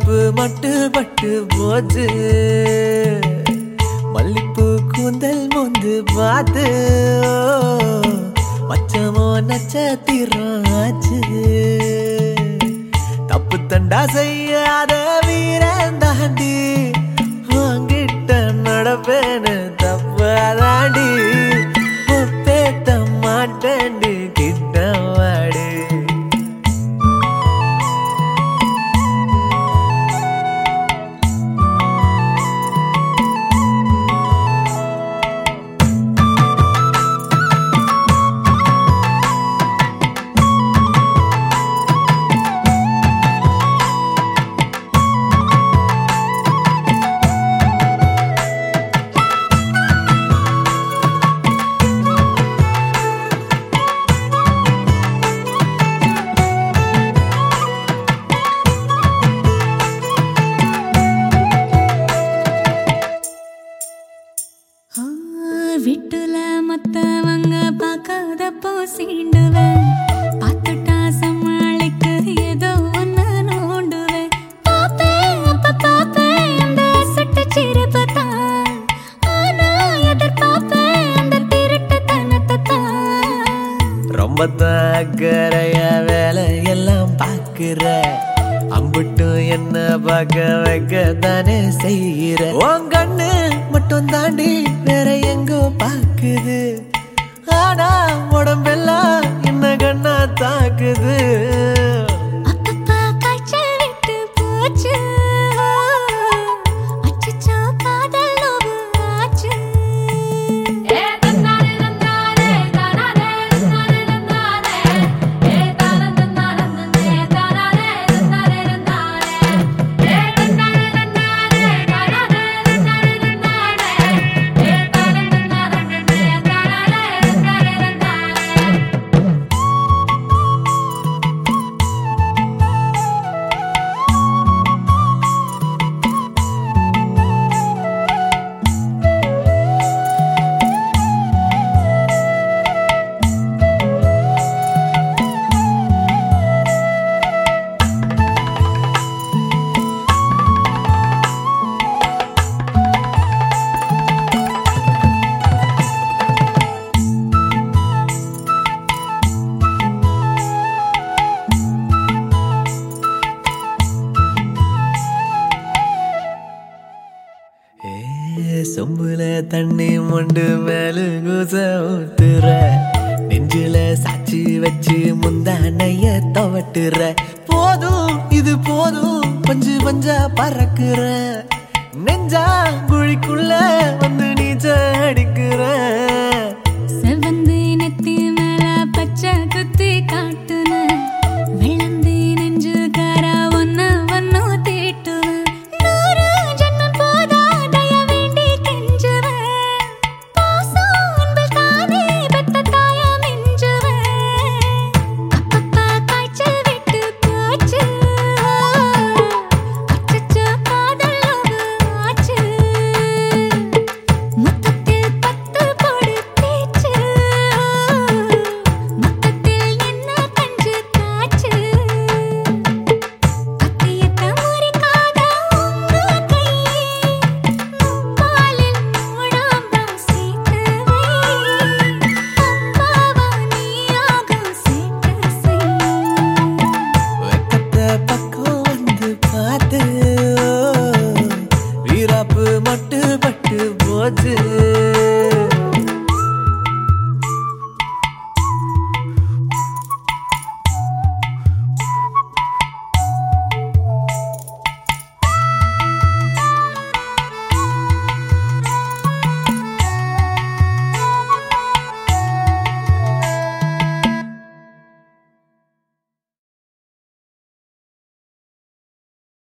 இடுப்பு மட்டு பட்டு போச்சு மல்லிப்பூ கூந்தல் மொந்து பார்த்து மச்சமோ நட்சத்திரம் ஆச்சு தப்பு தண்டா செய்யாத வீரன் தாண்டி வாங்கிட்ட நடப்பேன்னு தப்பாதாண்டி ஒப்பேத்த மாட்டேன்டி கிட்ட வாடி ஆ, வீட்டுல மத்தவங்க பார்க்காதப்போ சீண்டுவேன் பார்த்துட்டா சமாளிக்க ஏதோ ஒண்ணு நோண்டுவேன் பாப்பேன் அப்ப பாப்பேன் அந்த சுட்டு சிரிப்பு தான் ஆனா எதிர்பார்ப்பேன் அந்த திருட்டுத்தனத்தை தான் ரொம்ப தாக்கறைய வேலையெல்லாம் பாக்குற அம்புட்டும் என்ன பார்க்க வைக்க தானே செய்யற உன் கண்ணு மட்டும் தாண்டி வேற எங்கோ பாக்குது ஆனா உடம்பெல்லாம் என்ன கண்ணா தாக்குது அப்பப்பா காய்ச்சல் விட்டு போச்சு அச்சச்சோ காதல் நோவு ஆச்சு ஏ தன்னாரே தன்னாரே தானாரே தன்னாரே தன்னாரே ஏ தானே தன்னாரே தன்னாரே தானாரே தன்னாரே தன்னாரே ஏ தன்னாரே தன்னாரே தானாரே தன்னாரே தன்னாரே ஏ தானே தன்னாரே தன்னாரே தானாரே தன்னாரே தன்னாரே ஏ சொம்புல தண்ணி மொண்டு மேல குச ஊத்துற நெஞ்சில சாச்சி வச்சு முந்தானைய துவட்டுற போதும் இது போதும் பஞ்சு பஞ்சா பறக்குற நெஞ்சா குழிக்குள்ள வந்து நீச்ச அடிக்கிற செவந்து நெத்தி மேல பச்சை குத்தி காட்டு